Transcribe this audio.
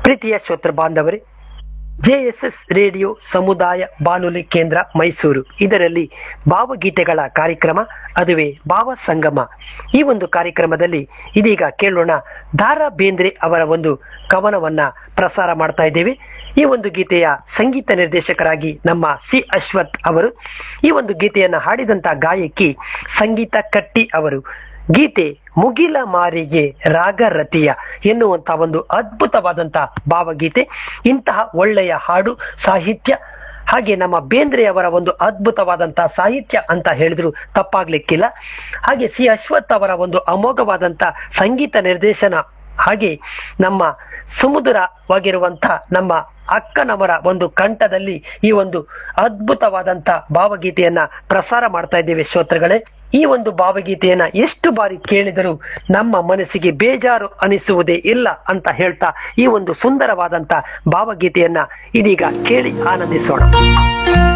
ಪ್ರೀತಿಯ ಶ್ರೋತೃ ಬಾಂಧವರೇ ಜೆಎಸ್ಎಸ್ ರೇಡಿಯೋ ಸಮುದಾಯ ಬಾನುಲಿ ಕೇಂದ್ರ ಮೈಸೂರು ಇದರಲ್ಲಿ ಭಾವಗೀತೆಗಳ ಕಾರ್ಯಕ್ರಮ ಅದುವೇ ಭಾವ ಸಂಗಮ ಈ ಒಂದು ಕಾರ್ಯಕ್ರಮದಲ್ಲಿ ಇದೀಗ ಕೇಳೋಣ ದಾರಾ ಬೇಂದ್ರೆ ಅವರ ಒಂದು ಕವನವನ್ನ ಪ್ರಸಾರ ಮಾಡ್ತಾ ಇದ್ದೇವೆ ಈ ಒಂದು ಗೀತೆಯ ಸಂಗೀತ ನಿರ್ದೇಶಕರಾಗಿ ನಮ್ಮ ಸಿ ಅಶ್ವಥ್ ಅವರು ಈ ಒಂದು ಗೀತೆಯನ್ನ ಹಾಡಿದಂತ ಗಾಯಕಿ ಸಂಗೀತ ಕಟ್ಟಿ ಅವರು ಗೀತೆ ಮುಗಿಲ ಮಾರಿಗೆ ರಾಗರತಿಯ ಎನ್ನುವಂತ ಒಂದು ಅದ್ಭುತವಾದಂತ ಭಾವಗೀತೆ ಇಂತಹ ಒಳ್ಳೆಯ ಹಾಡು ಸಾಹಿತ್ಯ ಹಾಗೆ ನಮ್ಮ ಬೇಂದ್ರೆ ಅವರ ಒಂದು ಅದ್ಭುತವಾದಂತಹ ಸಾಹಿತ್ಯ ಅಂತ ಹೇಳಿದ್ರು ತಪ್ಪಾಗ್ಲಿಕ್ಕಿಲ್ಲ ಹಾಗೆ ಸಿ ಅಶ್ವಥ್ ಅವರ ಒಂದು ಅಮೋಘವಾದಂತ ಸಂಗೀತ ನಿರ್ದೇಶನ ಹಾಗೆ ನಮ್ಮ ಸುಮಧುರವಾಗಿರುವಂತ ನಮ್ಮ ಅಕ್ಕನವರ ಒಂದು ಕಂಠದಲ್ಲಿ ಈ ಒಂದು ಅದ್ಭುತವಾದಂತ ಭಾವಗೀತೆಯನ್ನ ಪ್ರಸಾರ ಮಾಡ್ತಾ ಇದ್ದೇವೆ ಶ್ರೋತೃಗಳೇ ಈ ಒಂದು ಭಾವಗೀತೆಯನ್ನ ಎಷ್ಟು ಬಾರಿ ಕೇಳಿದರೂ ನಮ್ಮ ಮನಸ್ಸಿಗೆ ಬೇಜಾರು ಅನಿಸುವುದೇ ಇಲ್ಲ ಅಂತ ಹೇಳ್ತಾ ಈ ಒಂದು ಸುಂದರವಾದಂತ ಭಾವಗೀತೆಯನ್ನ ಇದೀಗ ಕೇಳಿ ಆನಂದಿಸೋಣ